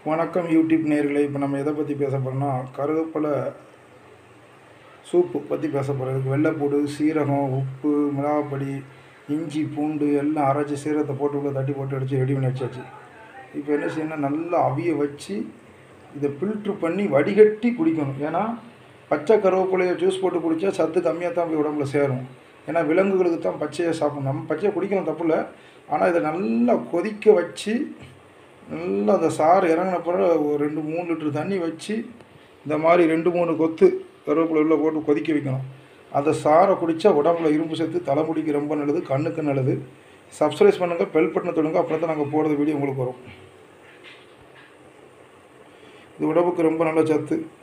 வணக்கம் யூடியூப் நேயர்களே இப்போ நம்ம எதை பற்றி பேச போகிறோம்னா கருவேப்பிலை சூப்பு பற்றி பேச போகிறோம் இதுக்கு வெள்ளைப்பூடு சீரகம் உப்பு மிளகாப்பொடி இஞ்சி பூண்டு எல்லாம் அரைச்சி சீரகத்தை போட்டு உள்ள தட்டி போட்டு அடித்து ரெடி பண்ணி வச்சாச்சு இப்போ என்ன செய்யணும் நல்லா அவிய வச்சு இதை ஃபில்ட்ரு பண்ணி வடிகட்டி குடிக்கணும் ஏன்னா பச்சை கருவேப்பிலையை ஜூஸ் போட்டு குடித்தா சத்து கம்மியாக தான் போய் உடம்புல சேரும் ஏன்னா விலங்குகளுக்கு தான் பச்சையை சாப்பிடணும் நம்ம பச்சையை குடிக்கலாம் தப்பு இல்லை ஆனால் இதை நல்லா கொதிக்க வச்சு நல்லா அந்த சாறு இறங்கின பிறகு ஒரு ரெண்டு மூணு லிட்டர் தண்ணி வச்சு இந்த மாதிரி ரெண்டு மூணு கொத்து கருவேப்பிலை உள்ள போட்டு கொதிக்க வைக்கணும் அந்த சாறை குடித்தா உடம்புல இரும்பு சத்து தலைமுடிக்கு ரொம்ப நல்லது கண்ணுக்கு நல்லது சப்ஸ்கிரைப் பண்ணுங்கள் பெல் பட்டனை தொடுங்க அப்புறம் தான் நாங்கள் போடுற வீடியோ உங்களுக்கு வரும் இது உடம்புக்கு ரொம்ப நல்ல சத்து